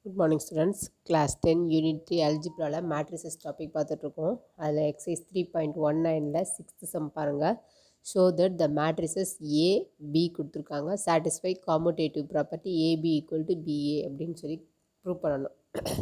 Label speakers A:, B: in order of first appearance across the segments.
A: good morning students class ten unit three அல்ஜிப்ராவில் matrices topic பார்த்துட்ருக்கோம் அதில் எக்ஸசைஸ் த்ரீ பாயிண்ட் ஒன் நைனில் sixth sum பாருங்கள் show that the matrices A B கொடுத்துருக்காங்க satisfy commutative property AB equal to BA அப்படின்னு சொல்லி prove பண்ணணும்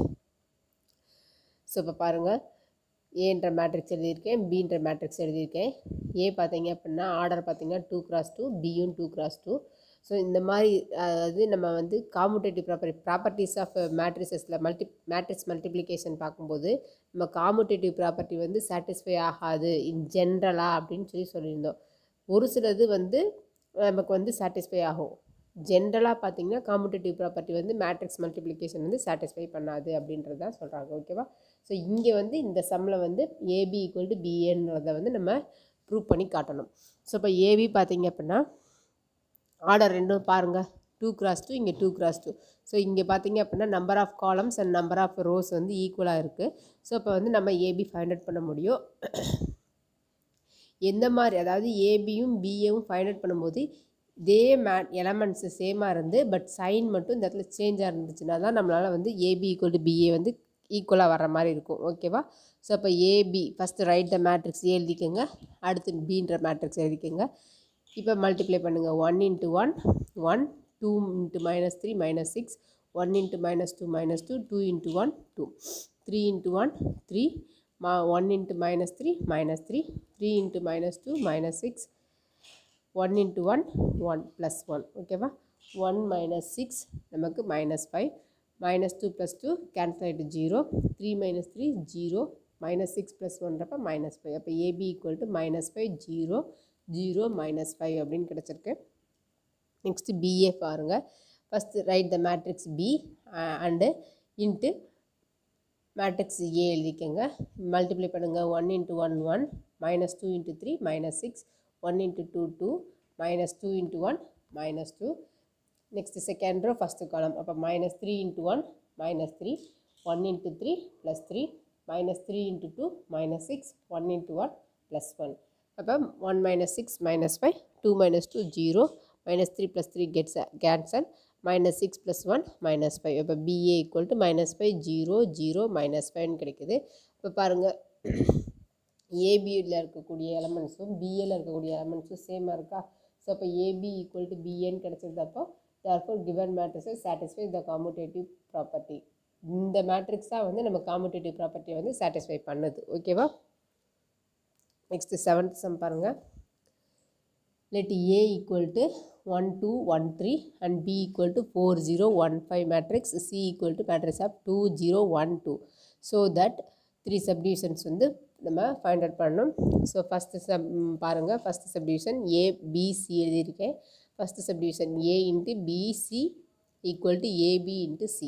A: so இப்போ பாருங்கள் ஏன்ற மேட்ரிக்ஸ் எழுதியிருக்கேன் பின்ற மேட்ரிக்ஸ் எழுதியிருக்கேன் ஏ பார்த்தீங்க அப்படின்னா ஆர்டர் பார்த்தீங்கன்னா டூ கிராஸ் டூ பியும் டூ கிராஸ் டூ ஸோ இந்த மாதிரி அதாவது நம்ம வந்து காமுடேட்டிவ் ப்ராப்பர்ட்டி ப்ராப்பர்ட்டிஸ் ஆஃப் மேட்ரிசஸில் மல்டி மேட்ரிக்ஸ் மல்டிப்ளிகேஷன் பார்க்கும்போது நம்ம காமுடேட்டிவ் ப்ராப்பர்ட்டி வந்து சாட்டிஸ்ஃபை ஆகாது இன் ஜென்ரலாக அப்படின்னு சொல்லி சொல்லியிருந்தோம் ஒரு சிலது வந்து நமக்கு வந்து சாட்டிஸ்ஃபை ஆகும் ஜென்ரலாக பார்த்தீங்கன்னா காமுடேட்டிவ் ப்ராப்பர்ட்டி வந்து மேட்ரிக்ஸ் மல்டிப்ளிகேஷன் வந்து சாட்டிஸ்ஃபை பண்ணாது அப்படின்றது தான் சொல்கிறாங்க ஓகேவா ஸோ இங்கே வந்து இந்த சம்மில் வந்து ஏபி ஈக்குவல் டு பிஏன்றதை வந்து நம்ம ப்ரூவ் பண்ணி காட்டணும் ஸோ இப்போ ஏபி பார்த்தீங்க அப்படின்னா ஆர்டர் ரெண்டும் பாருங்கள் டூ கிராஸ் டூ இங்கே டூ கிராஸ் டூ ஸோ இங்கே பார்த்தீங்க அப்படின்னா number of columns and number of rows வந்து ஈக்குவலாக இருக்குது ஸோ இப்போ வந்து நம்ம ஏபி ஃபைண்ட் அவுட் பண்ண முடியும் எந்த மாதிரி அதாவது ஏபியும் பிஏவும் ஃபைண்ட் அவுட் பண்ணும்போது இதே மே எலமெண்ட்ஸு சேமாக இருந்து பட் சைன் மட்டும் இந்த இடத்துல சேஞ்சாக இருந்துச்சுன்னா தான் நம்மளால் வந்து ஏபி ஈக்குவல் டு பிஏ வந்து ஈக்குவலாக வர மாதிரி இருக்கும் ஓகேவா ஸோ இப்போ AB first write the matrix எழுதிக்கோங்க அடுத்து பீன்ற மேட்ரிக்ஸ் எழுதிக்கோங்க இப்போ மல்டிப்ளை பண்ணுங்கள் one into one one two into minus three minus six one into minus two minus two two into one two three into one three மா one into minus three minus three three into minus two minus six one into one one plus one ஓகேவா one minus six நமக்கு minus five minus two plus two cancel ஆகிட்டு zero three minus three zero minus six plus ஒன்றப்போ minus five அப்போ AB equal to minus five zero zero minus five அப்படின்னு கிடச்சிருக்கு next BA பாருங்கள் first write the matrix B and into matrix A எழுதிக்கோங்க multiply பண்ணுங்கள் one into one one minus two into three minus six one into two two minus two into one minus two next second row first column அப்போ minus three into one minus three one into three plus three minus three into two minus six one into one plus one அப்போ one minus six minus five two minus two zero minus three plus three gets cancel minus six plus one minus five இப்போ BA equal to minus five zero zero minus ஃபைவ்னு கிடைக்குது இப்போ பாருங்கள் ஏபியில் இருக்கக்கூடிய எலமெண்ட்ஸும் பிஏல இருக்கக்கூடிய எலமெண்ட்ஸும் சேமாக இருக்கா ஸோ அப்போ ஏபி ஈக்குவல் டு பிஏன்னு கிடச்சிருந்தப்போ தர்ஃபோர் கிவன் மேட்ரிக்ஸை சாட்டிஸ்ஃபை த காமுடேட்டிவ் ப்ராப்பர்ட்டி இந்த மேட்ரிக்ஸ் தான் வந்து நம்ம காமுடேட்டிவ் ப்ராப்பர்ட்டியை வந்து சாட்டிஸ்ஃபை பண்ணுது ஓகேவா நெக்ஸ்ட்டு செவன்த் சம் பாருங்கள் let A equal to one two one three and B equal to four zero one five matrix C equal to matrix of two zero one two so that three subdivisions வந்து நம்ம find out பண்ணணும் so first sub பாருங்கள் first subdivision A BC எழுதியிருக்கேன் first subdivision A into BC equal to AB into C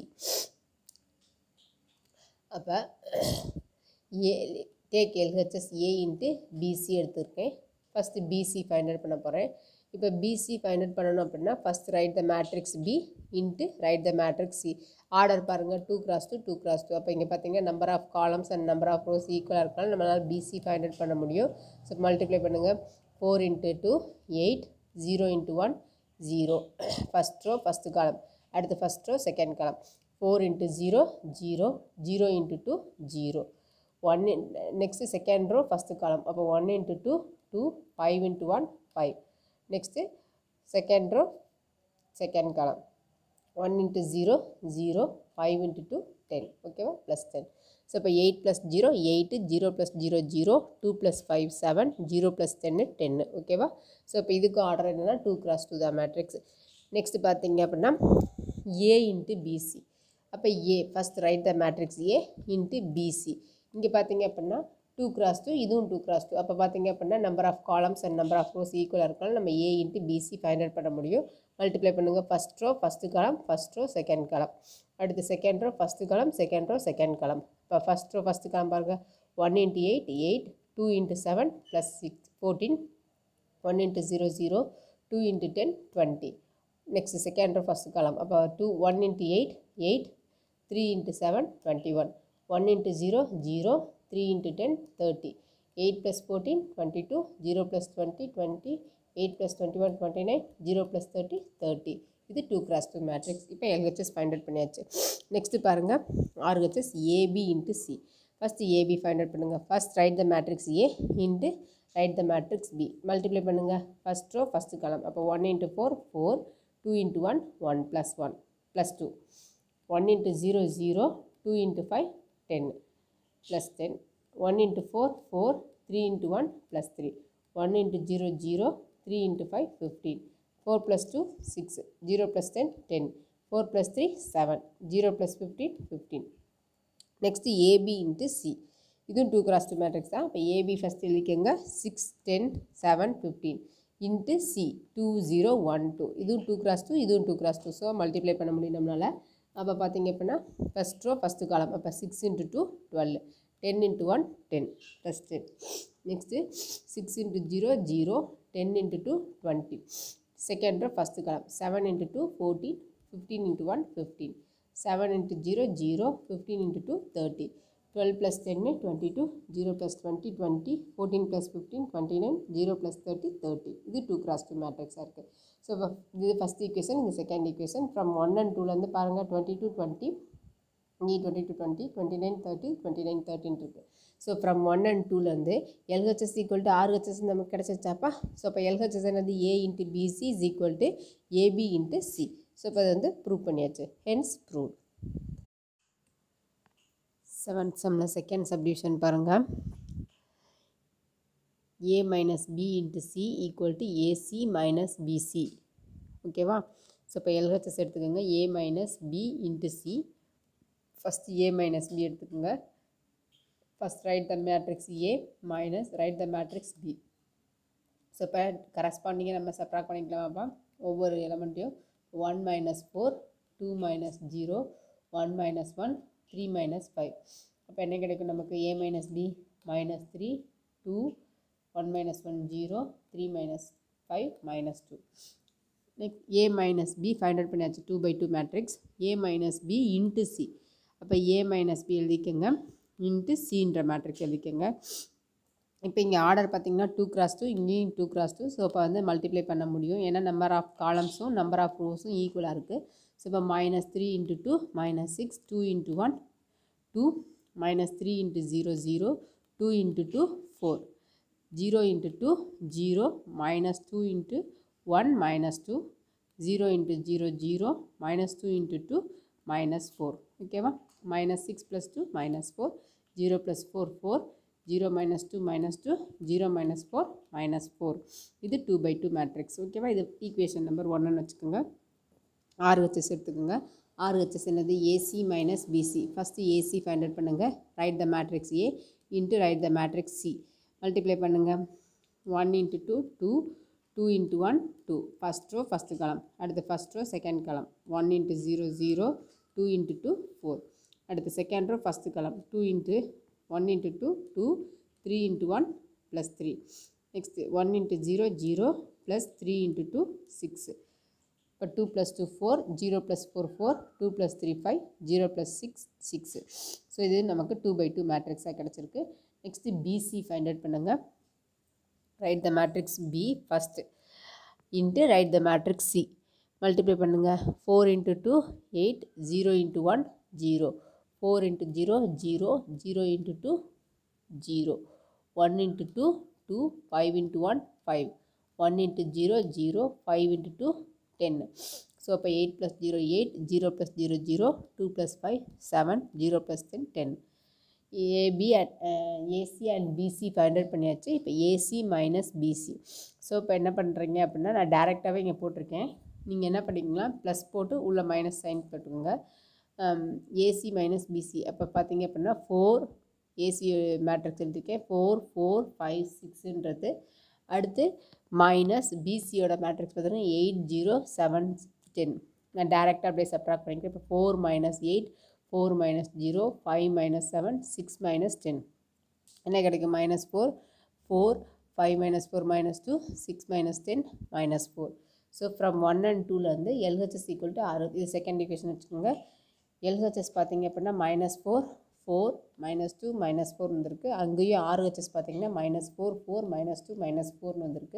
A: அப்போ A take LHS A into BC எடுத்திருக்கேன் first BC find out பண்ண போகிறேன் இப்போ பிசி ஃபைண்ட் அவுட் பண்ணணும் அப்படின்னா first write the matrix B into write the matrix C order பாருங்கள் two cross two two cross two அப்போ இங்கே பார்த்தீங்கன்னா number of columns and number of rows ஈக்குவலாக இருக்கலாம் நம்மளால் பிசி ஃபைண்ட் அவுட் பண்ண முடியும் ஸோ மல்டிப்ளை பண்ணுங்கள் four into two eight zero into one zero first row first column அடுத்து first row second column four into zero zero zero into two zero one next second row first column அப்போ one into two two five into one five next second row second column one into zero zero five into two ten ஓகேவா plus ten so இப்போ eight plus zero eight zero plus zero zero two plus five seven zero plus ten ten ஓகேவா so இப்போ இதுக்கு order என்னென்னா two cross two தான் matrix next பார்த்தீங்க அப்படின்னா A into BC அப்போ A first write the matrix A into BC இங்கே பார்த்தீங்க அப்படின்னா டூ கிராஸ் டூ இதுவும் டூ கிராஸ் டூ அப்போ பார்த்தீங்க அப்படின்னா number of columns and number of rows ஈக்குவலாக இருக்கலாம் நம்ம A into BC find out பண்ண முடியும் மல்டிப்ளை பண்ணுங்கள் ஃபஸ்ட் ரோ ஃபஸ்ட்டு காலம் ஃபஸ்ட் ரோ செகண்ட் காலம் அடுத்து second row first column second row second column இப்போ ஃபஸ்ட் ரோ ஃபஸ்ட்டு காலம் பாருங்கள் one into eight eight two into seven plus six fourteen one into zero zero two into ten twenty next second row first column அப்போ two one into eight eight three into seven twenty one one into zero zero three into ten thirty eight plus fourteen twenty two zero plus twenty twenty eight plus twenty one twenty nine zero plus thirty thirty இது two cross two matrix இப்போ LHS find out பண்ணியாச்சு next பாருங்கள் RHS AB into C first AB find out பண்ணுங்கள் first write the matrix A into write the matrix B multiply பண்ணுங்கள் first row first column அப்போ one into four four two into one one plus one plus two one into zero zero two into five ten plus ten one into four four three into one plus three one into zero zero three into five fifteen four plus two six zero plus ten ten four plus three seven zero plus fifteen fifteen next AB into C இதுவும் two cross two matrix தான் இப்போ AB first எழுதிக்கோங்க six ten seven fifteen into C two zero one two இதுவும் two cross two இதுவும் two cross two so multiply பண்ண முடியும் நம்மளால் அப்போ பார்த்தீங்க அப்படின்னா ஃபஸ்ட் ரோ ஃபஸ்ட்டு காலம் அப்போ six into two twelve ten into one ten plus ten next six into zero zero ten into two twenty second row first column seven into two fourteen fifteen into one fifteen seven into zero zero fifteen into two thirty twelve plus ten twenty two zero plus twenty twenty fourteen plus fifteen twenty nine zero plus thirty thirty இது two cross two மேட்ரிக்ஸாக இருக்குது so இது first equation இது second equation from one and டூலேருந்து பாருங்கள் twenty two twenty இங்கே twenty two twenty twenty nine thirty twenty nine தேர்ட்டின் இருக்குது ஸோ ஃப்ரம் ஒன் அண்ட் டூலேருந்து எல்ஹெச்எஸ் ஈக்குவல் டு ஆர்ஹெச்எஸ் நமக்கு கிடச்சிச்சாப்பா ஸோ அப்போ எல்ஹெச்எஸ் என்னது A into BC is equal to AB into C so இப்போ அதை வந்து ப்ரூவ் பண்ணியாச்சு ஹென்ஸ் ப்ரூவ் செவன்த் சம்மில் செகண்ட் சப்டிவிஷன் பாருங்கள் A minus B into C equal to AC minus PC ஓகேவா ஸோ இப்போ எல்ஹெச்எஸ் எடுத்துக்கோங்க A minus B into C first A minus B எடுத்துக்கோங்க first write the matrix A minus write the matrix B so இப்போ கரஸ்பாண்டிங்காக நம்ம subtract பண்ணிக்கலாமாப்பா ஒவ்வொரு எலமெண்ட்டையும் one minus four two minus zero one minus one three minus five அப்போ என்ன கிடைக்கும் நமக்கு A minus B minus three two one minus one zero three minus five minus two next A minus B find out பண்ணியாச்சு two by two matrix A minus B into C அப்போ A minus B எழுதிக்கோங்க into சின்ற matrix எழுதிக்கோங்க இப்போ இங்கே order பார்த்தீங்கன்னா two cross two இங்கேயும் two cross two so இப்போ வந்து மல்டிப்ளை பண்ண முடியும் ஏன்னா நம்பர் ஆஃப் காலம்ஸும் நம்பர் ஆஃப் ரோஸும் ஈக்குவலாக இருக்குது ஸோ இப்போ minus three into two minus six two into one two minus three into zero zero two into two four zero into two zero minus two into one minus two zero into zero zero minus two into two minus four ஓகேவா minus six plus two minus four zero plus four four zero minus two minus two zero minus four minus four இது two by two matrix ஓகேவா இது equation number ஒன்னு வச்சுக்கோங்க RHS எடுத்துக்கோங்க RHS என்னது AC minus BC first AC find out பண்ணுங்கள் write the matrix A into write the matrix C multiply பண்ணுங்கள் one into two two two into one two first row first column அடுத்து first row second column one into zero zero two into two four அடுத்து second row first column two into one into two two three into one plus three next one into zero zero plus three into two six இப்போ two plus two four zero plus four four two plus three five zero plus six six so இது நமக்கு two by two மேட்ரிக்ஸாக கிடச்சிருக்கு next BC find out பண்ணுங்கள் write the matrix B first into write the matrix C multiply பண்ணுங்கள் four into two eight zero into one zero four into zero zero zero into two zero one into two two five into one five one into zero zero five into two ten so அப்போ eight plus zero eight zero plus zero zero two plus five seven zero plus ten ten AB and AC and BC find out பண்ணியாச்சு இப்போ AC minus BC so இப்போ என்ன பண்ணுறீங்க அப்படின்னா நான் டேரெக்டாகவே இங்கே போட்டிருக்கேன் நீங்கள் என்ன பண்ணிக்கலாம் ப்ளஸ் போட்டு உள்ளே மைனஸ் சைன் போட்டுக்கோங்க ஏசி மைனஸ் பிசி அப்போ பார்த்தீங்க அப்படின்னா ஃபோர் ஏசி மேட்ரிக்ஸ் எழுதிருக்கேன் ஃபோர் ஃபோர் ஃபைவ் சிக்ஸுன்றது அடுத்து மைனஸ் பிசியோட மேட்ரிக்ஸ் பார்த்தீங்கன்னா எயிட் ஜீரோ செவன் டென் நான் டேரெக்டாக அப்படியே சப்ராக்ட் பண்ணிக்கிறேன் இப்போ four minus eight four minus zero five minus seven six minus ten என்ன கிடைக்கும் minus four four five minus four minus two six minus ten minus four so from one and டூலேருந்து LHS equal to ஆறு இது second equation வச்சுக்கோங்க LHS பார்த்தீங்க அப்படின்னா minus four four minus two minus four வந்திருக்கு அங்கேயும் ஆர்ஹெச்எஸ் பார்த்தீங்கன்னா minus four four minus two minus ஃபோர்னு வந்திருக்கு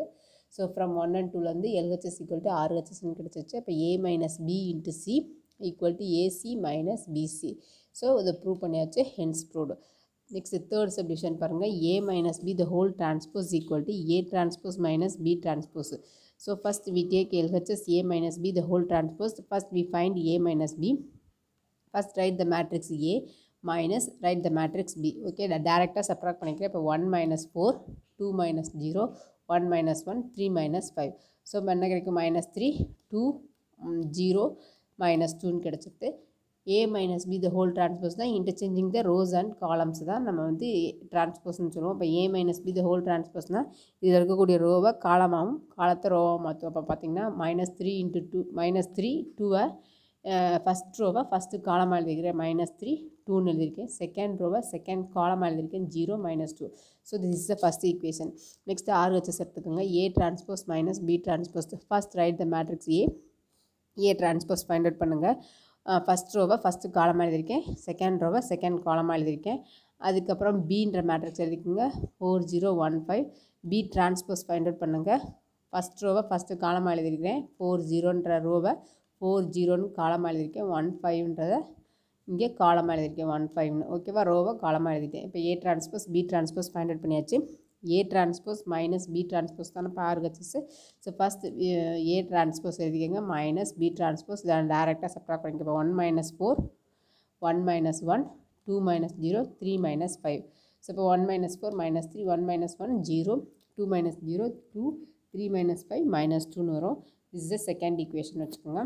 A: ஸோ ஃப்ரம் ஒன் அண்ட் டூலேருந்து எல்ஹெச்எஸ் ஈக்குவல் டு ஆர்ஹெச்எஸ்ன்னு கிடச்சிச்சு அப்போ A minus B into C equal to AC minus BC so இதை ப்ரூவ் பண்ணியாச்சு hence proved next third subdivision பாருங்கள் A minus B the whole transpose equal to A transpose minus B transpose so first we take LHS A minus B the whole transpose first we find A minus B first write the matrix A minus write the matrix B okay நான் டேரெக்டாக subtract பண்ணிக்கிறேன் இப்போ one minus four two minus zero one minus one three minus five so இப்போ என்ன கிடைக்கும் minus three two zero minus டூன்னு கிடச்சிட்டு A minus B the whole transpose தான் interchanging the rows and columns தான் நம்ம வந்து டிரான்ஸ்போஸ்னு சொல்லுவோம் இப்போ A minus B the whole டிரான்ஸ்போஸ்னால் இதில் இருக்கக்கூடிய ரோவை காலமாகவும் காலத்தை ரோவாக மாற்றுவோம் அப்போ பார்த்தீங்கன்னா minus three into two minus three டூவை ஃபஸ்ட் ரோவை ஃபஸ்ட்டு காலமாக எழுதிக்கிறேன் மைனஸ் த்ரீ டூன்னு எழுதியிருக்கேன் செகண்ட் ரோவை செகண்ட் காலமாக எழுதியிருக்கேன் zero minus two so this is the first equation next RHS எடுத்துக்கோங்க A transpose minus B transpose first write the matrix A A transpose find out பண்ணுங்கள் ஃபஸ்ட் ரோவை ஃபஸ்ட்டு காலமாக எழுதியிருக்கேன் செகண்ட் ரோவை செகண்ட் காலமாக எழுதியிருக்கேன் அதுக்கப்புறம் பின்ற மேட்ரிக்ஸ் எழுதிக்கோங்க four zero one five B transpose find out பண்ணுங்கள் ஃபஸ்ட் ரோவை ஃபஸ்ட்டு காலமாக எழுதியிருக்கேன் ஃபோர் ஜீரோன்ற ரோவை ஃபோர் ஜீரோன்னு காலமாக எழுதியிருக்கேன் ஒன் ஃபைவ்ன்றதை இங்கே காலமாக எழுதியிருக்கேன் ஒன் ஃபைவ்னு ஓகேவா ரோவை காலமாக எழுதிட்டேன் இப்போ A transpose B transpose find out பண்ணியாச்சு A transpose minus B transpose தானே பாருகச்சஸ் ஸோ ஃபஸ்ட் ஏ டிரான்ஸ்போஸ் எழுதிக்கங்க மைனஸ் பி டிரான்ஸ்போஸ் இதை டேரெக்டாக சப்ராக்ட் பண்ணிக்கப்போ one minus four one minus one two minus zero three minus five so இப்போ one minus four minus three one minus one zero two minus zero two three minus five minus டூன்னு வரும் this is second equation வச்சுக்கோங்க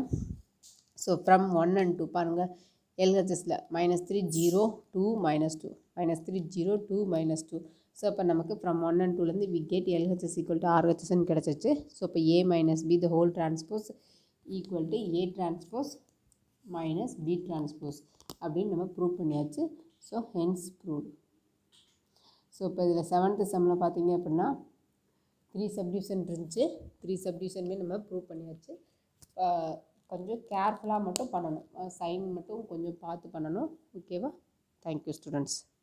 A: so from one and two பாருங்கள் எல்ஹெச்எஸில் minus three zero two minus two minus three zero two minus two so அப்போ நமக்கு from one and டூலேருந்து we get LHS equal to ஆர்ஹெச்எஸ்ன்னு கிடச்சிச்சு ஸோ இப்போ A minus B the whole transpose equal to A transpose minus B transpose அப்படின்னு நம்ம prove பண்ணியாச்சு so hence prove so இப்போ இதில் செவன்த்து செம்மில் பார்த்தீங்க அப்படின்னா த்ரீ சப்டிவிஷன் இருந்துச்சு த்ரீ சப்டிவிஷனுமே நம்ம ப்ரூவ் பண்ணியாச்சு கொஞ்சம் கேர்ஃபுல்லாக மட்டும் பண்ணணும் சைன் மட்டும் கொஞ்சம் பார்த்து பண்ணணும் ஓகேவா தேங்க்யூ ஸ்டூடெண்ட்ஸ்